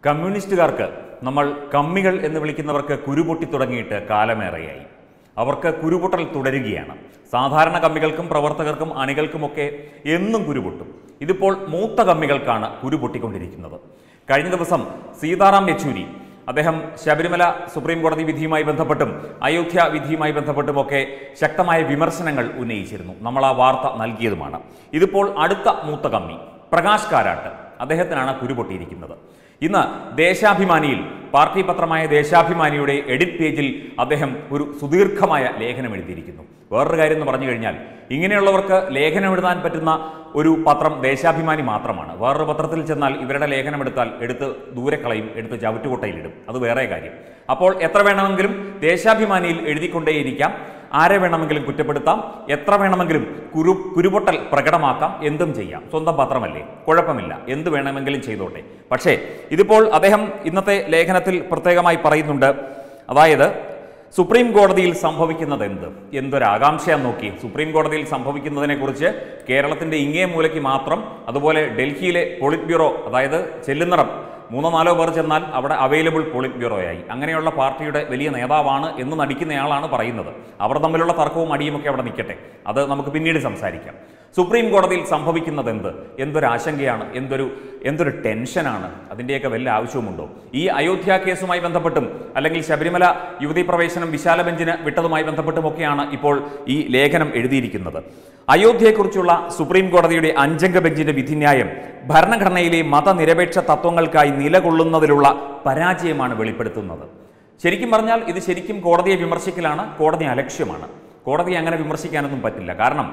കമ്മ്യൂണിസ്റ്റുകാർക്ക് നമ്മൾ കമ്മികൾ എന്ന് വിളിക്കുന്നവർക്ക് കുരുപൊട്ടി തുടങ്ങിയിട്ട് കാലമേറെയായി അവർക്ക് കുരുപൊട്ടൽ തുടരുകയാണ് സാധാരണ കമ്മികൾക്കും പ്രവർത്തകർക്കും അണികൾക്കുമൊക്കെ എന്നും കുരുപൊട്ടും ഇതിപ്പോൾ മൂത്ത കമ്മികൾക്കാണ് കുരുപൊട്ടിക്കൊണ്ടിരിക്കുന്നത് കഴിഞ്ഞ ദിവസം സീതാറാം യെച്ചൂരി അദ്ദേഹം ശബരിമല സുപ്രീം കോടതി വിധിയുമായി ബന്ധപ്പെട്ടും അയോധ്യ വിധിയുമായി ബന്ധപ്പെട്ടുമൊക്കെ ശക്തമായ വിമർശനങ്ങൾ ഉന്നയിച്ചിരുന്നു നമ്മൾ ആ വാർത്ത നൽകിയതുമാണ് ഇതിപ്പോൾ അടുത്ത മൂത്ത കമ്മി പ്രകാശ് കാരാട്ട് അദ്ദേഹത്തിനാണ് കുരുപൊട്ടിയിരിക്കുന്നത് ഇന്ന് ദേശാഭിമാനിയിൽ പാർട്ടി പത്രമായ ദേശാഭിമാനിയുടെ എഡിറ്റ് പേജിൽ അദ്ദേഹം ഒരു സുദീർഘമായ ലേഖനം എഴുതിയിരിക്കുന്നു വേറൊരു കാര്യം എന്ന് പറഞ്ഞു കഴിഞ്ഞാൽ ഇങ്ങനെയുള്ളവർക്ക് ലേഖനം എഴുതാൻ പറ്റുന്ന ഒരു പത്രം ദേശാഭിമാനി മാത്രമാണ് വേറൊരു പത്രത്തിൽ ചെന്നാൽ ഇവരുടെ ലേഖനം എടുത്താൽ എടുത്ത് ദൂരെ കളയും എടുത്ത് ചവിറ്റുകൊട്ടയിലിടും അത് വേറെ കാര്യം അപ്പോൾ എത്ര വേണമെങ്കിലും ദേശാഭിമാനിയിൽ എഴുതിക്കൊണ്ടേയിരിക്കാം ആരെ വേണമെങ്കിലും കുറ്റപ്പെടുത്താം എത്ര വേണമെങ്കിലും കുരു കുരുപൊട്ടൽ പ്രകടമാക്കാം എന്തും ചെയ്യാം സ്വന്തം പത്രമല്ലേ കുഴപ്പമില്ല എന്ത് വേണമെങ്കിലും ചെയ്തോട്ടെ പക്ഷേ ഇതിപ്പോൾ അദ്ദേഹം ഇന്നത്തെ ലേഖനത്തിൽ പ്രത്യേകമായി പറയുന്നുണ്ട് അതായത് സുപ്രീം കോടതിയിൽ സംഭവിക്കുന്നത് എന്ത് എന്തൊരാകാംക്ഷയാന്ന് നോക്കി സുപ്രീം കോടതിയിൽ സംഭവിക്കുന്നതിനെക്കുറിച്ച് കേരളത്തിന്റെ ഇങ്ങേ മൂലയ്ക്ക് മാത്രം അതുപോലെ ഡൽഹിയിലെ പോളിറ്റ് ബ്യൂറോ അതായത് ചെല്ലുന്നിടം മൂന്നോ നാലോ പേർ ചെന്നാൽ അവിടെ അവൈലബിൾ പോളിറ്റ് ബ്യൂറോയായി അങ്ങനെയുള്ള പാർട്ടിയുടെ വലിയ നേതാവാണ് എന്ന് നടിക്കുന്നയാളാണ് പറയുന്നത് അവർ തമ്മിലുള്ള തർക്കവും അടിയുമൊക്കെ അവിടെ നിൽക്കട്ടെ അത് നമുക്ക് പിന്നീട് സംസാരിക്കാം സുപ്രീം കോടതിയിൽ സംഭവിക്കുന്നത് എന്ത് എന്തൊരു ആശങ്കയാണ് എന്തൊരു എന്തൊരു ടെൻഷനാണ് അതിൻ്റെയൊക്കെ വല്ല ആവശ്യവുമുണ്ടോ ഈ അയോധ്യ കേസുമായി ബന്ധപ്പെട്ടും അല്ലെങ്കിൽ ശബരിമല യുവതീ പ്രവേശനം വിശാല ബെഞ്ചിന് വിട്ടതുമായി ബന്ധപ്പെട്ടുമൊക്കെയാണ് ഇപ്പോൾ ഈ ലേഖനം എഴുതിയിരിക്കുന്നത് അയോധ്യയെക്കുറിച്ചുള്ള സുപ്രീം കോടതിയുടെ അഞ്ചംഗ ബെഞ്ചിന്റെ വിധിന്യായം ഭരണഘടനയിലെ മതനിരപേക്ഷ തത്വങ്ങൾക്കായി നിലകൊള്ളുന്നതിലുള്ള പരാജയമാണ് വെളിപ്പെടുത്തുന്നത് ശരിക്കും പറഞ്ഞാൽ ഇത് ശരിക്കും കോടതിയെ വിമർശിക്കലാണ് കോടതി അലക്ഷ്യമാണ് കോടതിയെ അങ്ങനെ വിമർശിക്കാനൊന്നും പറ്റില്ല കാരണം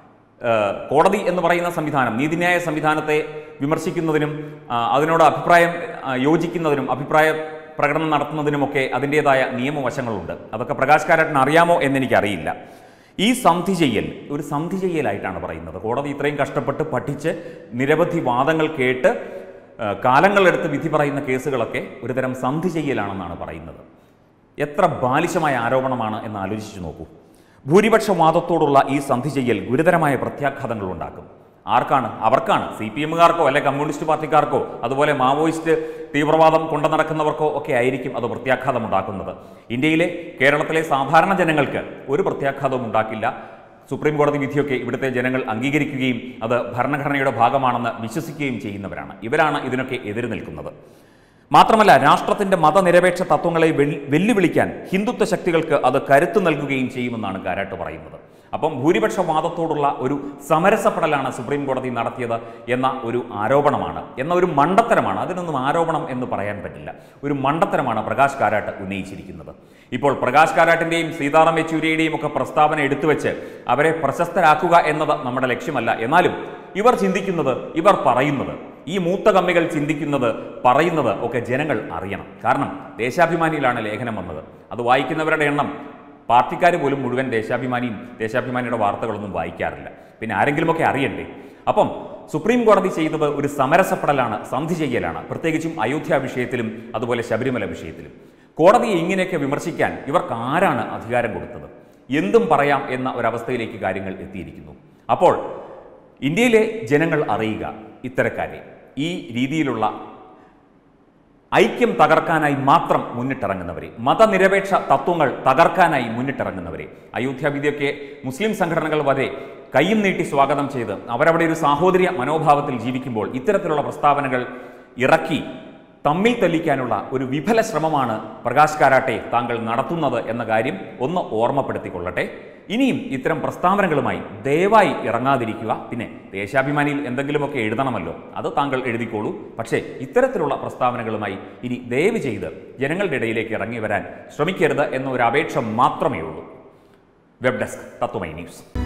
ഏഹ് കോടതി എന്ന് പറയുന്ന സംവിധാനം നീതിന്യായ സംവിധാനത്തെ വിമർശിക്കുന്നതിനും ആ, അതിനോട് അഭിപ്രായം ആ, യോജിക്കുന്നതിനും അഭിപ്രായ പ്രകടനം നടത്തുന്നതിനുമൊക്കെ അതിൻ്റെതായ നിയമവശങ്ങളുണ്ട് അതൊക്കെ പ്രകാശ് കാരാട്ടിന് അറിയാമോ എന്നെനിക്കറിയില്ല ഈ സന്ധി ചെയ്യൽ ഒരു സന്ധി ചെയ്യലായിട്ടാണ് പറയുന്നത് കോടതി ഇത്രയും കഷ്ടപ്പെട്ട് പഠിച്ച് നിരവധി വാദങ്ങൾ കേട്ട് ആ, കാലങ്ങളെടുത്ത് വിധി പറയുന്ന കേസുകളൊക്കെ ഒരുതരം സന്ധി ചെയ്യലാണെന്നാണ് പറയുന്നത് എത്ര ബാലിശമായ ആരോപണമാണ് എന്ന് ആലോചിച്ചു നോക്കൂ ഭൂരിപക്ഷ വാദത്തോടുള്ള ഈ സന്ധി ചെയ്യൽ ഗുരുതരമായ പ്രത്യാഘാതങ്ങൾ ഉണ്ടാക്കും ആർക്കാണ് അവർക്കാണ് സി പി എമ്മുകാർക്കോ അല്ലെ കമ്മ്യൂണിസ്റ്റ് പാർട്ടിക്കാർക്കോ അതുപോലെ മാവോയിസ്റ്റ് തീവ്രവാദം കൊണ്ടു നടക്കുന്നവർക്കോ ഒക്കെ ആയിരിക്കും അത് പ്രത്യാഘാതം ഉണ്ടാക്കുന്നത് ഇന്ത്യയിലെ കേരളത്തിലെ സാധാരണ ജനങ്ങൾക്ക് ഒരു പ്രത്യാഘാതവും ഉണ്ടാക്കില്ല സുപ്രീം കോടതി വിധിയൊക്കെ ഇവിടുത്തെ ജനങ്ങൾ അംഗീകരിക്കുകയും അത് ഭരണഘടനയുടെ ഭാഗമാണെന്ന് വിശ്വസിക്കുകയും ചെയ്യുന്നവരാണ് ഇവരാണ് ഇതിനൊക്കെ എതിര് നിൽക്കുന്നത് മാത്രമല്ല രാഷ്ട്രത്തിന്റെ മതനിരപേക്ഷ തത്വങ്ങളെ വെൽ- വെല്ലുവിളിക്കാൻ ഹിന്ദുത്വ ശക്തികൾക്ക് അത് കരുത്തു നൽകുകയും ചെയ്യുമെന്നാണ് കാരാട്ട് പറയുന്നത് അപ്പം ഭൂരിപക്ഷ വാദത്തോടുള്ള ഒരു സമരസപ്പെടലാണ് സുപ്രീം കോടതി നടത്തിയത് എന്ന ഒരു ആരോപണമാണ് എന്ന ഒരു മണ്ടത്തരമാണ് അതിനൊന്നും ആരോപണം എന്ന് പറയാൻ പറ്റില്ല ഒരു മണ്ടത്തരമാണ് പ്രകാശ് കാരാട്ട് ഉന്നയിച്ചിരിക്കുന്നത് ഇപ്പോൾ പ്രകാശ് കാരാട്ടിന്റെയും സീതാറാം യെച്ചൂരിയുടെയും ഒക്കെ പ്രസ്താവന എടുത്തുവെച്ച് അവരെ പ്രശസ്തരാക്കുക എന്നത് നമ്മുടെ ലക്ഷ്യമല്ല എന്നാലും ഇവർ ചിന്തിക്കുന്നത് ഇവർ പറയുന്നത് ഈ മൂത്ത കമ്മികൾ ചിന്തിക്കുന്നത് പറയുന്നത് ഒക്കെ ജനങ്ങൾ അറിയണം കാരണം ദേശാഭിമാനിയിലാണ് ലേഖനം വന്നത് അത് വായിക്കുന്നവരുടെ എണ്ണം പാർട്ടിക്കാർ പോലും മുഴുവൻ ദേശാഭിമാനിയും ദേശാഭിമാനിയുടെ വാർത്തകളൊന്നും വായിക്കാറില്ല പിന്നെ ആരെങ്കിലുമൊക്കെ അറിയണ്ടേ അപ്പം സുപ്രീം കോടതി ചെയ്തത് ഒരു സമരസപ്പെടലാണ് സന്ധി ചെയ്യലാണ് പ്രത്യേകിച്ചും അയോധ്യ വിഷയത്തിലും അതുപോലെ ശബരിമല വിഷയത്തിലും കോടതിയെ ഇങ്ങനെയൊക്കെ വിമർശിക്കാൻ ഇവർക്ക് ആരാണ് അധികാരം കൊടുത്തത് എന്തും പറയാം എന്ന ഒരവസ്ഥയിലേക്ക് കാര്യങ്ങൾ എത്തിയിരിക്കുന്നു അപ്പോൾ ഇന്ത്യയിലെ ജനങ്ങൾ അറിയുക ഇത്തരക്കാരെ ഈ രീതിയിലുള്ള ഐക്യം തകർക്കാനായി മാത്രം മുന്നിട്ടിറങ്ങുന്നവരെ മതനിരപേക്ഷ തത്വങ്ങൾ തകർക്കാനായി മുന്നിട്ടിറങ്ങുന്നവരെ അയോധ്യ വിധിയൊക്കെ മുസ്ലിം സംഘടനകൾ വരെ കയ്യും നീട്ടി സ്വാഗതം ചെയ്ത് അവരവിടെ ഒരു സാഹോദര്യ മനോഭാവത്തിൽ ജീവിക്കുമ്പോൾ ഇത്തരത്തിലുള്ള പ്രസ്താവനകൾ ഇറക്കി തമ്മിൽ തെല്ലിക്കാനുള്ള ഒരു വിഫല ശ്രമമാണ് പ്രകാശ് കാരാട്ടെ താങ്കൾ നടത്തുന്നത് എന്ന കാര്യം ഒന്ന് ഓർമ്മപ്പെടുത്തിക്കൊള്ളട്ടെ ഇനിയും ഇത്തരം പ്രസ്താവനകളുമായി ദയവായി ഇറങ്ങാതിരിക്കുക പിന്നെ ദേശാഭിമാനിയിൽ എന്തെങ്കിലുമൊക്കെ എഴുതണമല്ലോ അത് താങ്കൾ എഴുതിക്കോളൂ പക്ഷേ ഇത്തരത്തിലുള്ള പ്രസ്താവനകളുമായി ഇനി ദയവ് ചെയ്ത് ജനങ്ങളുടെ ഇടയിലേക്ക് ഇറങ്ങി വരാൻ ശ്രമിക്കരുത് എന്ന ഒരു അപേക്ഷ മാത്രമേ ഉള്ളൂ വെബ് ഡെസ്ക് തത്വമൈ ന്യൂസ്